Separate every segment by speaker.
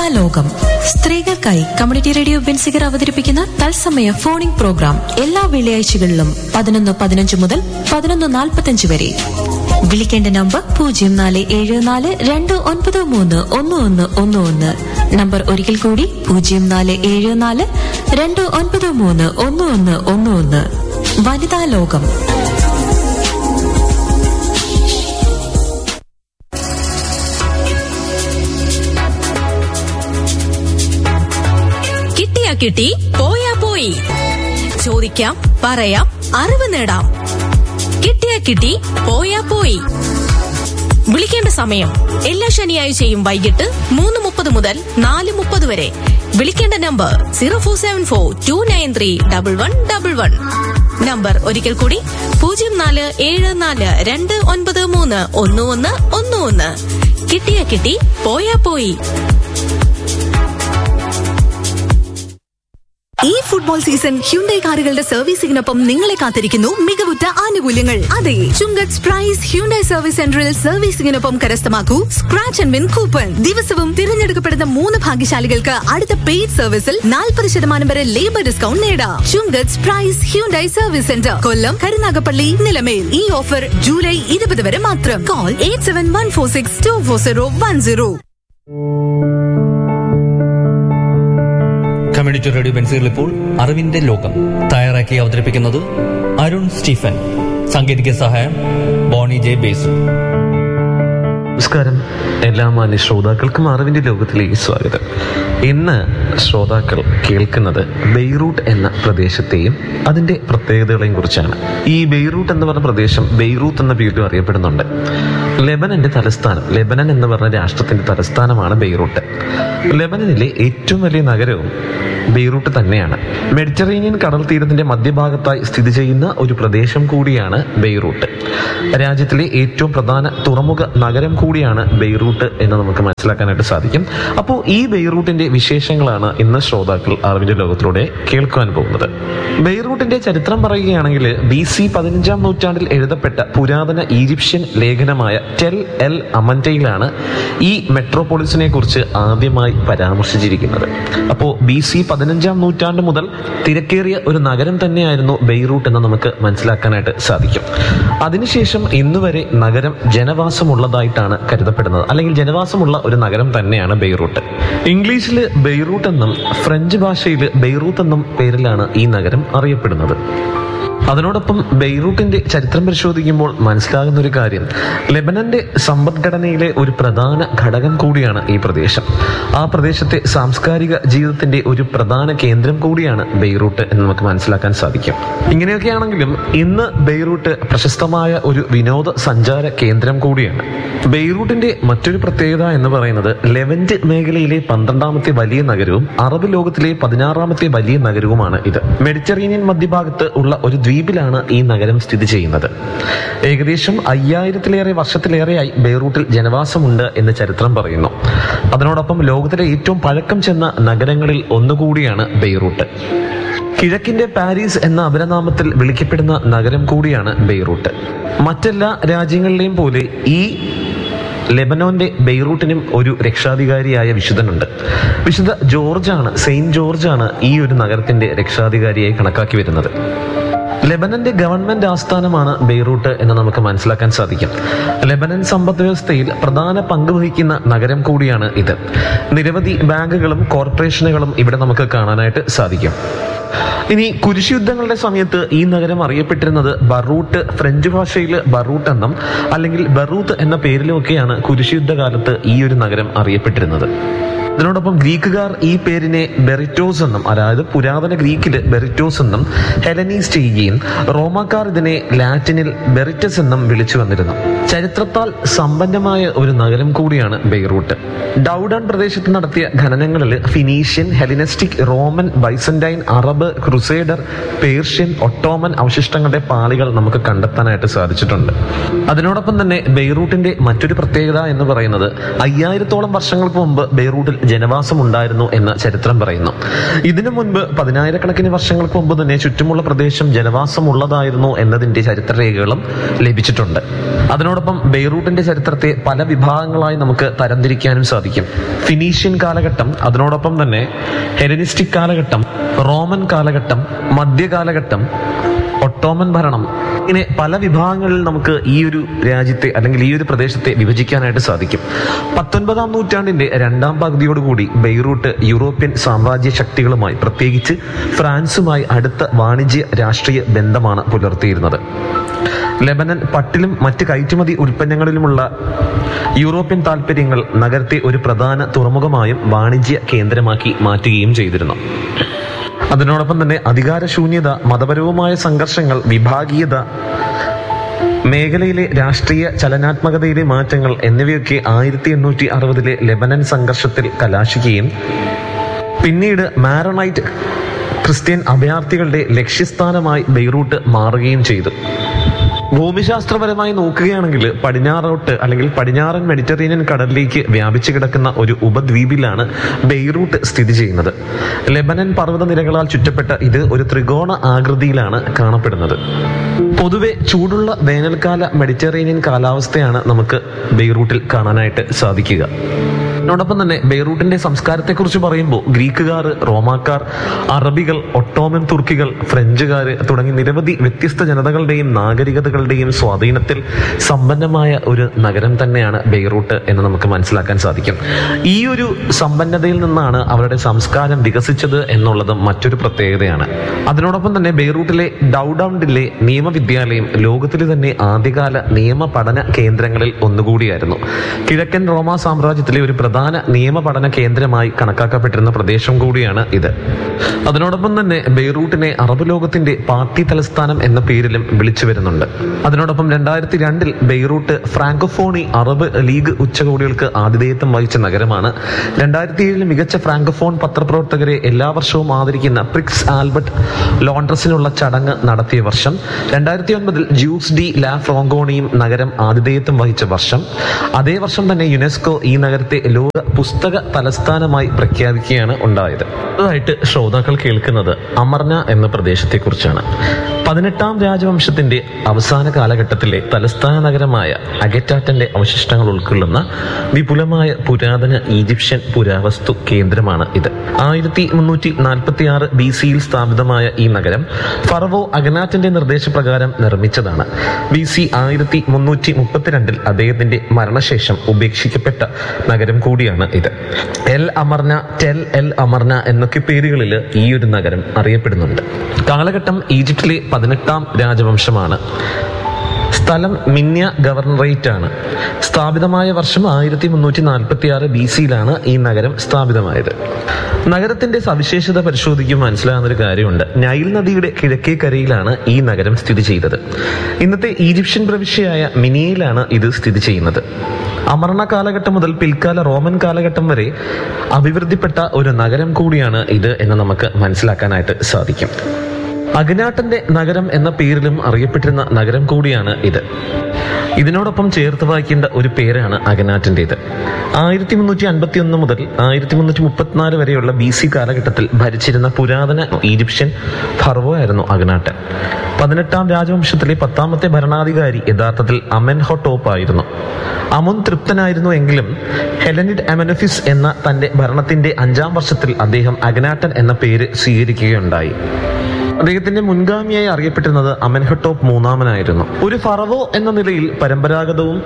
Speaker 1: ലോകം സ്ത്രീകൾക്കായി community radio Benziger അവതരിപ്പിക്കുന്ന തത്സമയ ഫോണിംഗ് പ്രോഗ്രാം എല്ലാ വെള്ളിയാഴ്ചകളിലും പതിനൊന്ന് പതിനഞ്ച് മുതൽ പതിനൊന്ന് നാൽപ്പത്തഞ്ച് വരെ വിളിക്കേണ്ട നമ്പർ പൂജ്യം നാല് ഏഴ് നാല് രണ്ട് ഒൻപത് മൂന്ന് ഒന്ന് ഒന്ന് ഒന്ന് ഒന്ന് നമ്പർ ഒരിക്കൽ കൂടി പൂജ്യം നാല് ഏഴ് നാല് രണ്ട് ഒൻപത് മൂന്ന് ഒന്ന് ഒന്ന് ഒന്ന് ഒന്ന് വനിതാ ലോകം
Speaker 2: കിട്ടിയാ കിട്ടി പോയാ പോയി ചോദിക്കാം പറയാം അറിവ് നേടാം കിട്ടിയാ കിട്ടി പോയാ പോയി വിളിക്കേണ്ട സമയം എല്ലാ ശനിയാഴ്ചയും വൈകിട്ട് മൂന്ന് മുപ്പത് മുതൽ നാല് മുപ്പത് വരെ വിളിക്കേണ്ട number zero four seven four two nine three double one double one number ഒരിക്കൽ കൂടി പൂജ്യം നാല് ഏഴ് നാല് രണ്ട് ഒൻപത് മൂന്ന് ഒന്ന് ഒന്ന് ഒന്ന് ഒന്ന് കിട്ടിയാ കിട്ടി പോയാ പോയി
Speaker 3: ഈ ഫുട്ബോൾ സീസൺ ഹ്യുണ്ടൈ കാറുകളുടെ സർവീസിംഗിനൊപ്പം നിങ്ങളെ കാത്തിരിക്കുന്നു മികവുറ്റ ആനുകൂല്യങ്ങൾ അതെ ചുങ്കത്ത് പ്രൈസ് ഹ്യുണ്ടൈ സർവീസ് സെന്ററിൽ സർവീസിംഗിനൊപ്പം കരസ്ഥമാക്കൂ സ്ക്രാച്ച് ആൻഡ് വിൻ കൂപ്പൺ ദിവസവും തിരഞ്ഞെടുക്കപ്പെടുന്ന മൂന്ന് ഭാഗ്യശാലികൾക്ക് അടുത്ത പെയ്ഡ് സർവീസിൽ നാൽപ്പത് ശതമാനം വരെ ലേബർ ഡിസ്കൗണ്ട് നേടാം Chungath prize Hyundai service centre Kollam Karunagappally Nilamel ഈ ഓഫർ ജൂലൈ ഇരുപത് വരെ മാത്രം call eight seven one four six two four zero one zero
Speaker 4: community radio ബെൻസികൾ ഇപ്പോൾ അറിവിന്റെ ലോകം തയ്യാറാക്കി അവതരിപ്പിക്കുന്നത് അരുൺ സ്റ്റീഫൻ സാങ്കേതിക സഹായം ബോണി ജെ ബേസു
Speaker 5: നമസ്കാരം എല്ലാ മാന്യ ശ്രോതാക്കൾക്കും അറിവിന്റെ ലോകത്തിലേക്ക് സ്വാഗതം ഇന്ന് ശ്രോതാക്കൾ കേൾക്കുന്നത് ബെയ്റൂട്ട് എന്ന പ്രദേശത്തെയും അതിന്റെ പ്രത്യേകതകളെയും കുറിച്ചാണ് ഈ ബെയ്റൂട്ട് എന്ന് പറഞ്ഞ പ്രദേശം ബെയ്റൂത്ത് എന്ന പേരിലും അറിയപ്പെടുന്നുണ്ട് ലെബനന്റെ തലസ്ഥാനം ലെബനൻ എന്ന് പറഞ്ഞ രാഷ്ട്രത്തിന്റെ തലസ്ഥാനമാണ് ബെയ്റൂട്ട് ലെബനനിലെ ഏറ്റവും വലിയ നഗരവും ബെയ്റൂട്ട് തന്നെയാണ് മെഡിറ്ററേനിയൻ കടൽ തീരത്തിന്റെ മധ്യഭാഗത്തായി സ്ഥിതി ചെയ്യുന്ന ഒരു പ്രദേശം കൂടിയാണ് ബെയ്റൂട്ട് രാജ്യത്തിലെ ഏറ്റവും പ്രധാന തുറമുഖ നഗരം കൂടിയാണ് ബെയ്റൂട്ട് എന്ന് നമുക്ക് മനസ്സിലാക്കാനായിട്ട് സാധിക്കും അപ്പോൾ ഈ ബെയ്റൂട്ടിന്റെ വിശേഷങ്ങളാണ് ഇന്ന് ശ്രോതാക്കൾ അറിവിന്റെ ലോകത്തിലൂടെ കേൾക്കുവാൻ പോകുന്നത് ബെയ്റൂട്ടിന്റെ ചരിത്രം പറയുകയാണെങ്കിൽ ബി സി പതിനഞ്ചാം നൂറ്റാണ്ടിൽ എഴുതപ്പെട്ട പുരാതന ഈജിപ്ഷ്യൻ ലേഖനമായ ടെൽ എൽ അമൻറ്റയിലാണ് ഈ മെട്രോപോളിസിനെ കുറിച്ച് ആദ്യമായി പരാമർശിച്ചിരിക്കുന്നത് അപ്പോൾ ബി സി പതിനഞ്ചാം നൂറ്റാണ്ട് മുതൽ തിരക്കേറിയ ഒരു നഗരം തന്നെയായിരുന്നു ബെയ്റൂട്ട് എന്ന് നമുക്ക് മനസ്സിലാക്കാനായിട്ട് സാധിക്കും അതിനുശേഷം ഇന്നുവരെ നഗരം ജനവാസമുള്ളതായിട്ടാണ് കരുതപ്പെടുന്നത് അല്ലെങ്കിൽ ജനവാസമുള്ള ഒരു നഗരം തന്നെയാണ് ബെയ്റൂട്ട് ഇംഗ്ലീഷിൽ ബെയ്റൂട്ട് എന്നും ഫ്രഞ്ച് ഭാഷയിൽ ബെയ്റൂത്ത് എന്നും പേരിലാണ് ഈ നഗരം അറിയപ്പെടുന്നത് അതിനോടൊപ്പം ബെയ്റൂട്ടിന്റെ ചരിത്രം പരിശോധിക്കുമ്പോൾ മനസ്സിലാകുന്ന ഒരു കാര്യം ലെബനന്റെ സമ്പദ്ഘടനയിലെ ഒരു പ്രധാന ഘടകം കൂടിയാണ് ഈ പ്രദേശം ആ പ്രദേശത്തെ സാംസ്കാരിക ജീവിതത്തിന്റെ ഒരു പ്രധാന കേന്ദ്രം കൂടിയാണ് ബെയ്റൂട്ട് എന്ന് നമുക്ക് മനസ്സിലാക്കാൻ സാധിക്കും ഇങ്ങനെയൊക്കെയാണെങ്കിലും ഇന്ന് ബെയ്റൂട്ട് പ്രശസ്തമായ ഒരു വിനോദ സഞ്ചാര കേന്ദ്രം കൂടിയാണ് ബെയ്റൂട്ടിന്റെ മറ്റൊരു പ്രത്യേകത എന്ന് പറയുന്നത് ലെവന്റ് മേഖലയിലെ പന്ത്രണ്ടാമത്തെ വലിയ നഗരവും അറബ് ലോകത്തിലെ പതിനാറാമത്തെ വലിയ നഗരവുമാണ് ഇത് മെഡിറ്ററേനിയൻ മധ്യഭാഗത്ത് ഉള്ള ഒരു ദ്വീപിലാണ് ഈ നഗരം സ്ഥിതി ചെയ്യുന്നത് ഏകദേശം അയ്യായിരത്തിലേറെ വർഷത്തിലേറെയായി ബെയ്റൂട്ടിൽ ജനവാസമുണ്ട് എന്ന് ചരിത്രം പറയുന്നു അതിനോടൊപ്പം ലോകത്തിലെ ഏറ്റവും പഴക്കം ചെന്ന നഗരങ്ങളിൽ ഒന്നുകൂടിയാണ് ബെയ്റൂട്ട് കിഴക്കിന്റെ പാരീസ് എന്ന അപരനാമത്തിൽ വിളിക്കപ്പെടുന്ന നഗരം കൂടിയാണ് ബെയ്റൂട്ട് മറ്റെല്ലാ രാജ്യങ്ങളിലെയും പോലെ ഈ ലെബനോന്റെ ബെയ്റൂട്ടിനും ഒരു രക്ഷാധികാരിയായ വിശുദ്ധനുണ്ട് വിശുദ്ധ ജോർജാണ് സെയിന്റ് ജോർജാണ് ഈ ഒരു നഗരത്തിന്റെ രക്ഷാധികാരിയായി കണക്കാക്കി വരുന്നത് ലെബനന്റെ ഗവൺമെന്റ് ആസ്ഥാനമാണ് ബെയ്റൂട്ട് എന്ന് നമുക്ക് മനസ്സിലാക്കാൻ സാധിക്കും ലെബനൻ സമ്പദ് വ്യവസ്ഥയിൽ പ്രധാന പങ്ക് വഹിക്കുന്ന നഗരം കൂടിയാണ് ഇത് നിരവധി ബാങ്കുകളും കോർപ്പറേഷനുകളും ഇവിടെ നമുക്ക് കാണാനായിട്ട് സാധിക്കും ഇനി കുരിശുയുദ്ധങ്ങളുടെ സമയത്ത് ഈ നഗരം അറിയപ്പെട്ടിരുന്നത് ബറൂട്ട് ഫ്രഞ്ച് ഭാഷയിൽ ബറൂട്ട് എന്നും അല്ലെങ്കിൽ ബറൂത്ത് എന്ന പേരിലുമൊക്കെയാണ് കുരിശുയുദ്ധ കാലത്ത് ഈ ഒരു നഗരം അറിയപ്പെട്ടിരുന്നത് ഇതിനോടൊപ്പം ഗ്രീക്കുകാർ ഈ പേരിനെ ബെറിറ്റോസ് എന്നും അതായത് പുരാതന ഗ്രീക്കിൽ ബെറിറ്റോസ് എന്നും ഹെലനീസ് ചെയ്യുകയും റോമാക്കാർ ഇതിനെ ലാറ്റിനിൽ ബെറിറ്റസ് എന്നും വിളിച്ചു വന്നിരുന്നു ചരിത്രത്താൽ സമ്പന്നമായ ഒരു നഗരം കൂടിയാണ് ബെയ്റൂട്ട് ഡൗഡൺ പ്രദേശത്ത് നടത്തിയ ഖനനങ്ങളിൽ Phoenician Hellenistic Roman Byzantine Arab crusader Persian Ottoman അവശിഷ്ടങ്ങളുടെ പാളികൾ നമുക്ക് കണ്ടെത്താനായിട്ട് സാധിച്ചിട്ടുണ്ട് അതിനോടൊപ്പം തന്നെ ബെയ്റൂട്ടിന്റെ മറ്റൊരു പ്രത്യേകത എന്ന് പറയുന്നത് അയ്യായിരത്തോളം വർഷങ്ങൾക്ക് മുമ്പ് ബെയ്റൂട്ടിൽ ജനവാസം ഉണ്ടായിരുന്നു എന്ന് ചരിത്രം പറയുന്നു ഇതിനു മുൻപ് പതിനായിരക്കണക്കിന് വർഷങ്ങൾക്ക് മുമ്പ് തന്നെ ചുറ്റുമുള്ള പ്രദേശം ജനവാസമുള്ളതായിരുന്നു എന്നതിന്റെ ചരിത്രരേഖകളും ലഭിച്ചിട്ടുണ്ട് അതിനോടൊപ്പം ബെയ്റൂട്ടിന്റെ ചരിത്രത്തെ പല വിഭാഗങ്ങളായി നമുക്ക് തരംതിരിക്കാനും സാധിക്കും ഫിനീഷ്യൻ കാലഘട്ടം അതിനോടൊപ്പം തന്നെ ഹെലനിസ്റ്റിക് കാലഘട്ടം റോമൻ കാലഘട്ടം മധ്യകാലഘട്ടം ഒട്ടോമൻ ഭരണം ഇങ്ങനെ പല വിഭാഗങ്ങളിൽ നമുക്ക് ഈ ഒരു രാജ്യത്തെ അല്ലെങ്കിൽ ഈ ഒരു പ്രദേശത്തെ വിഭജിക്കാനായിട്ട് സാധിക്കും പത്തൊൻപതാം നൂറ്റാണ്ടിന്റെ രണ്ടാം പകുതിയോടുകൂടി ബെയ്റൂട്ട് യൂറോപ്യൻ സാമ്രാജ്യ ശക്തികളുമായി പ്രത്യേകിച്ച് ഫ്രാൻസുമായി അടുത്ത വാണിജ്യ രാഷ്ട്രീയ ബന്ധമാണ് പുലർത്തിയിരുന്നത് ലെബനൻ പട്ടിലും മറ്റ് കയറ്റുമതി ഉൽപ്പന്നങ്ങളിലുമുള്ള യൂറോപ്യൻ താൽപ്പര്യങ്ങൾ നഗരത്തെ ഒരു പ്രധാന തുറമുഖമായും വാണിജ്യ കേന്ദ്രമാക്കി മാറ്റുകയും ചെയ്തിരുന്നു അതിനോടൊപ്പം തന്നെ അധികാരശൂന്യത മതപരവുമായ സംഘർഷങ്ങൾ വിഭാഗീയത മേഖലയിലെ രാഷ്ട്രീയ ചലനാത്മകതയിലെ മാറ്റങ്ങൾ എന്നിവയൊക്കെ ആയിരത്തി എണ്ണൂറ്റി അറുപതിലെ ലെബനൻ സംഘർഷത്തിൽ കലാശിക്കുകയും പിന്നീട് മാരണൈറ്റ് ക്രിസ്ത്യൻ അഭയാർത്ഥികളുടെ ലക്ഷ്യസ്ഥാനമായി ബെയ്റൂട്ട് മാറുകയും ചെയ്തു ഭൂമിശാസ്ത്രപരമായി നോക്കുകയാണെങ്കിൽ പടിഞ്ഞാറോട്ട് അല്ലെങ്കിൽ പടിഞ്ഞാറൻ മെഡിറ്ററേനിയൻ കടലിലേക്ക് വ്യാപിച്ചു കിടക്കുന്ന ഒരു ഉപദ്വീപിലാണ് ബെയ്റൂട്ട് സ്ഥിതി ചെയ്യുന്നത് ലെബനൻ പർവ്വതനിരകളാൽ ചുറ്റപ്പെട്ട ഇത് ഒരു ത്രികോണ ആകൃതിയിലാണ് കാണപ്പെടുന്നത് പൊതുവെ ചൂടുള്ള വേനൽക്കാല മെഡിറ്ററേനിയൻ കാലാവസ്ഥയാണ് നമുക്ക് ബെയ്റൂട്ടിൽ കാണാനായിട്ട് സാധിക്കുക അതിനോടൊപ്പം തന്നെ ബെയ്റൂട്ടിന്റെ സംസ്കാരത്തെക്കുറിച്ച് പറയുമ്പോൾ ഗ്രീക്കുകാർ റോമാക്കാർ അറബികൾ ഒട്ടോമൻ തുർക്കികൾ ഫ്രഞ്ചുകാർ തുടങ്ങി നിരവധി വ്യത്യസ്ത ജനതകളുടെയും നാഗരികതകളുടെയും സ്വാധീനത്തിൽ സമ്പന്നമായ ഒരു നഗരം തന്നെയാണ് ബെയ്റൂട്ട് എന്ന് നമുക്ക് മനസ്സിലാക്കാൻ സാധിക്കും ഈ ഒരു സമ്പന്നതയിൽ നിന്നാണ് അവരുടെ സംസ്കാരം വികസിച്ചത് എന്നുള്ളത് മറ്റൊരു പ്രത്യേകതയാണ് അതിനോടൊപ്പം തന്നെ ബെയ്റൂട്ടിലെ ഡൗഡൌണ്ടിലെ നിയമവിദ്യാലയം ലോകത്തിലെ തന്നെ ആദ്യകാല നിയമ പഠന കേന്ദ്രങ്ങളിൽ ഒന്നുകൂടിയായിരുന്നു കിഴക്കൻ റോമ സാമ്രാജ്യത്തിലെ ഒരു പ്രധാന നിയമ പഠന കേന്ദ്രമായി കണക്കാക്കപ്പെട്ടിരുന്ന പ്രദേശം കൂടിയാണ് ഇത് അതിനോടൊപ്പം തന്നെ ബെയ്റൂട്ടിനെ അറബ് ലോകത്തിന്റെ പാർട്ടി തലസ്ഥാനം എന്ന പേരിലും വിളിച്ചു വരുന്നുണ്ട് അതിനോടൊപ്പം രണ്ടായിരത്തി രണ്ടിൽ ബെയ്റൂട്ട് ഫ്രാങ്കോഫോണി അറബ് ലീഗ് ഉച്ചകോടികൾക്ക് ആതിഥേയത്വം വഹിച്ച നഗരമാണ് രണ്ടായിരത്തി ഏഴിൽ മികച്ച ഫ്രാങ്കോഫോൺ പത്രപ്രവർത്തകരെ എല്ലാ വർഷവും ആദരിക്കുന്ന പ്രിക്സ് ആൽബർട്ട് ലോണ്ടർസിനുള്ള ചടങ്ങ് നടത്തിയ വർഷം രണ്ടായിരത്തി ഒൻപതിൽ ജ്യൂസ് ഡി ലാ ഫ്രോങ്കോണിയും നഗരം ആതിഥേയത്വം വഹിച്ച വർഷം അതേ വർഷം തന്നെ യുനെസ്കോ ഈ നഗരത്തെ ലോക പുസ്തക തലസ്ഥാനമായി പ്രഖ്യാപിക്കുകയാണ് ഉണ്ടായത് അടുത്തതായിട്ട് ശ്രോതാക്കൾ കേൾക്കുന്നത് അമർന എന്ന പ്രദേശത്തെക്കുറിച്ചാണ് പതിനെട്ടാം രാജവംശത്തിന്റെ അവസാന കാലഘട്ടത്തിലെ തലസ്ഥാന നഗരമായ അഗറ്റാറ്റന്റെ അവശിഷ്ടങ്ങൾ ഉൾക്കൊള്ളുന്ന വിപുലമായ പുരാതന ഈജിപ്ഷ്യൻ പുരാവസ്തു കേന്ദ്രമാണ് ഇത് ആയിരത്തി മുന്നൂറ്റി നാൽപ്പത്തി ആറ് ബി സിയിൽ സ്ഥാപിതമായ ഈ നഗരം ഫറവോ അഗനാറ്റിന്റെ നിർദ്ദേശപ്രകാരം നിർമ്മിച്ചതാണ് ബി സി ആയിരത്തി മുന്നൂറ്റി മുപ്പത്തിരണ്ടിൽ അദ്ദേഹത്തിന്റെ മരണശേഷം ഉപേക്ഷിക്കപ്പെട്ട നഗരം കൂടിയാണ് ഇത് El Amarna Tell El Amarna എന്നൊക്കെ പേരുകളിൽ ഈ ഒരു നഗരം അറിയപ്പെടുന്നുണ്ട് കാലഘട്ടം ഈജിപ്തിലെ പതിനെട്ടാം രാജവംശമാണ് സ്ഥലം മിന്യ ഗവർണറേറ്റ് ആണ് സ്ഥാപിതമായ വർഷം ആയിരത്തി മുന്നൂറ്റി നാൽപ്പത്തി ആറ് ബി സിയിലാണ് ഈ നഗരം സ്ഥാപിതമായത് നഗരത്തിന്റെ സവിശേഷത പരിശോധിക്കുമ്പോൾ മനസ്സിലാകുന്ന ഒരു കാര്യമുണ്ട് നൈൽ നദിയുടെ കിഴക്കേ കരയിലാണ് ഈ നഗരം സ്ഥിതി ചെയ്തത് ഇന്നത്തെ ഈജിപ്ഷ്യൻ പ്രവിശ്യയായ മിനിയയിലാണ് ഇത് സ്ഥിതി ചെയ്യുന്നത് അമർണ കാലഘട്ടം മുതൽ പിൽക്കാല റോമൻ കാലഘട്ടം വരെ അഭിവൃദ്ധിപ്പെട്ട ഒരു നഗരം കൂടിയാണ് ഇത് എന്ന് നമുക്ക് മനസ്സിലാക്കാനായിട്ട് സാധിക്കും അഗ്നാട്ടന്റെ നഗരം എന്ന പേരിലും അറിയപ്പെട്ടിരുന്ന നഗരം കൂടിയാണ് ഇത് ഇതിനോടൊപ്പം ചേർത്ത് വായിക്കേണ്ട ഒരു പേരാണ് അഗനാറ്റിൻ്റെത് ആയിരത്തി മുന്നൂറ്റി അൻപത്തി ഒന്ന് മുതൽ ആയിരത്തി മുന്നൂറ്റി മുപ്പത്തിനാല് വരെയുള്ള ബി സി കാലഘട്ടത്തിൽ ഭരിച്ചിരുന്ന പുരാതന ഈജിപ്ഷ്യൻ ഫർവോ ആയിരുന്നു അഗ്നാട്ടൻ പതിനെട്ടാം രാജവംശത്തിലെ പത്താമത്തെ ഭരണാധികാരി യഥാർത്ഥത്തിൽ അമെൻഹോട്ടോപ്പ് ആയിരുന്നു അമുൻ തൃപ്തനായിരുന്നു എങ്കിലും ഹെലനിഡ് അമനഫിസ് എന്ന തന്റെ ഭരണത്തിന്റെ അഞ്ചാം വർഷത്തിൽ അദ്ദേഹം അഗ്നാട്ടൻ എന്ന പേര് സ്വീകരിക്കുകയുണ്ടായി അദ്ദേഹത്തിന്റെ മുൻഗാമിയായി അറിയപ്പെട്ടിരുന്നത് അമൻഹട്ടോപ്പ് മൂന്നാമനായിരുന്നു ഒരു ഫറവോ എന്ന നിലയിൽ പരമ്പരാഗതവും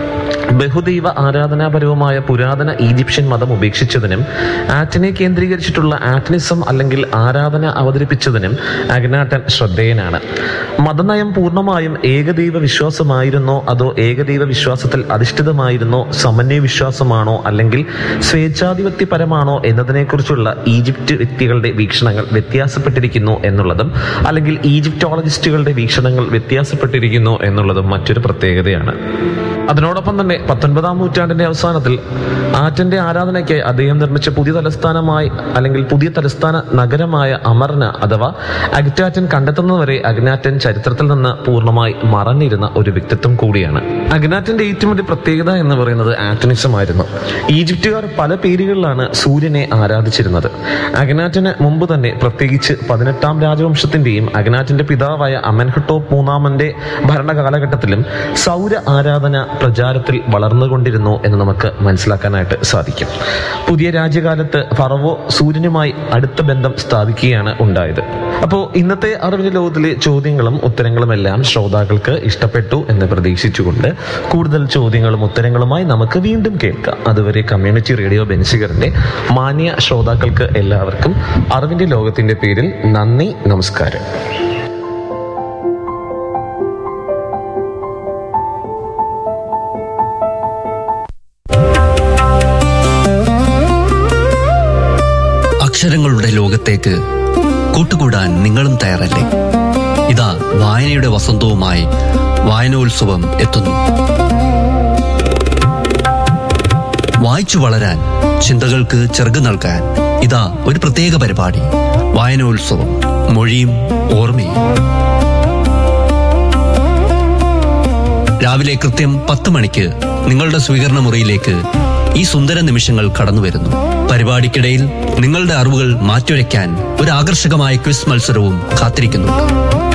Speaker 5: ബഹുദൈവ ആരാധനാപരവുമായ പുരാതന ഈജിപ്ഷ്യൻ മതം ഉപേക്ഷിച്ചതിനും ആറ്റിനെ കേന്ദ്രീകരിച്ചിട്ടുള്ള ആറ്റനിസം അല്ലെങ്കിൽ ആരാധന അവതരിപ്പിച്ചതിനും അഗ്നാട്ടൻ ശ്രദ്ധേയനാണ് മതനയം പൂർണ്ണമായും ഏകദൈവ വിശ്വാസമായിരുന്നോ അതോ ഏകദൈവ വിശ്വാസത്തിൽ അധിഷ്ഠിതമായിരുന്നോ സമന്വയ വിശ്വാസമാണോ അല്ലെങ്കിൽ സ്വേച്ഛാധിപത്യപരമാണോ എന്നതിനെക്കുറിച്ചുള്ള ഈജിപ്റ്റ് വ്യക്തികളുടെ വീക്ഷണങ്ങൾ വ്യത്യാസപ്പെട്ടിരിക്കുന്നു എന്നുള്ളതും അല്ലെങ്കിൽ ഈജിപ്റ്റോളജിസ്റ്റുകളുടെ വീക്ഷണങ്ങൾ വ്യത്യാസപ്പെട്ടിരിക്കുന്നു എന്നുള്ളതും മറ്റൊരു പ്രത്യേകതയാണ് അതിനോടൊപ്പം തന്നെ പത്തൊൻപതാം നൂറ്റാണ്ടിന്റെ അവസാനത്തിൽ ആറ്റന്റെ ആരാധനയ്ക്കായി അദ്ദേഹം നിർമ്മിച്ച പുതിയ തലസ്ഥാനമായി അല്ലെങ്കിൽ പുതിയ തലസ്ഥാന നഗരമായ അമർന അഥവാ അഗ്റ്റാറ്റൻ കണ്ടെത്തുന്നതുവരെ അഗ്നാറ്റൻ ചരിത്രത്തിൽ നിന്ന് പൂർണ്ണമായി മറഞ്ഞിരുന്ന ഒരു വ്യക്തിത്വം കൂടിയാണ് അഗ്നാറ്റിന്റെ ഏറ്റവും വലിയ പ്രത്യേകത എന്ന് പറയുന്നത് ആറ്റനിസം ആയിരുന്നു ഈജിപ്തുകാർ പല പേരുകളിലാണ് സൂര്യനെ ആരാധിച്ചിരുന്നത് അഗ്നാറ്റിന് മുമ്പ് തന്നെ പ്രത്യേകിച്ച് പതിനെട്ടാം രാജവംശത്തിന്റെയും അഗ്നാറ്റിന്റെ പിതാവായ അമൻഹട്ടോപ്പ് മൂന്നാമന്റെ ഭരണകാലഘട്ടത്തിലും സൗര ആരാധന പ്രചാരത്തിൽ വളർന്നുകൊണ്ടിരുന്നു എന്ന് നമുക്ക് മനസ്സിലാക്കാനായിട്ട് സാധിക്കും പുതിയ രാജ്യകാലത്ത് ഫറവോ സൂര്യനുമായി അടുത്ത ബന്ധം സ്ഥാപിക്കുകയാണ് ഉണ്ടായത് അപ്പോൾ ഇന്നത്തെ അറിവിന്റെ ലോകത്തിലെ ചോദ്യങ്ങളും ഉത്തരങ്ങളും എല്ലാം ശ്രോതാക്കൾക്ക് ഇഷ്ടപ്പെട്ടു എന്ന് പ്രതീക്ഷിച്ചുകൊണ്ട് കൂടുതൽ ചോദ്യങ്ങളും ഉത്തരങ്ങളുമായി നമുക്ക് വീണ്ടും കേൾക്കാം അതുവരെ കമ്മ്യൂണിറ്റി റേഡിയോ ബെൻസിഗറിന്റെ മാന്യ ശ്രോതാക്കൾക്ക് എല്ലാവർക്കും അറിവിന്റെ ലോകത്തിന്റെ പേരിൽ നന്ദി നമസ്കാരം
Speaker 6: അക്ഷരങ്ങളുടെ ലോകത്തേക്ക് കൂട്ടുകൂടാൻ നിങ്ങളും തയ്യാറല്ലേ ഇതാ വായനയുടെ വസന്തവുമായി വായനോത്സവം എത്തുന്നു വായിച്ചു വളരാൻ ചിന്തകൾക്ക് ചെറുകു നൽകാൻ ഇതാ ഒരു പ്രത്യേക പരിപാടി വായനോത്സവം മൊഴിയും ഓർമ്മയും രാവിലെ കൃത്യം പത്ത് മണിക്ക് നിങ്ങളുടെ സ്വീകരണ മുറിയിലേക്ക് ഈ സുന്ദര നിമിഷങ്ങൾ കടന്നു വരുന്നു പരിപാടിക്കിടയിൽ നിങ്ങളുടെ അറിവുകൾ മാറ്റുരയ്ക്കാൻ ഒരു ആകർഷകമായ ക്വിസ് മത്സരവും കാത്തിരിക്കുന്നുണ്ട്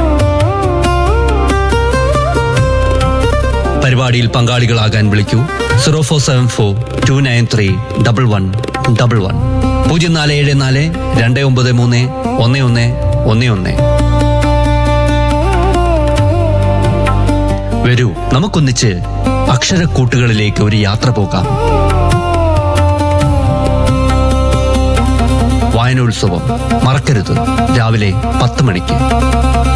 Speaker 6: പരിപാടിയിൽ പങ്കാളികളാകാൻ വിളിക്കൂ zero four seven four two nine three double one double one പൂജ്യം നാല് ഏഴ് നാല് രണ്ട് ഒമ്പത് മൂന്ന് ഒന്ന് ഒന്ന് ഒന്ന് ഒന്ന് വരൂ നമുക്കൊന്നിച്ച് അക്ഷരക്കൂട്ടുകളിലേക്ക് ഒരു യാത്ര പോകാം വായനോത്സവം മറക്കരുത് രാവിലെ പത്ത് മണിക്ക്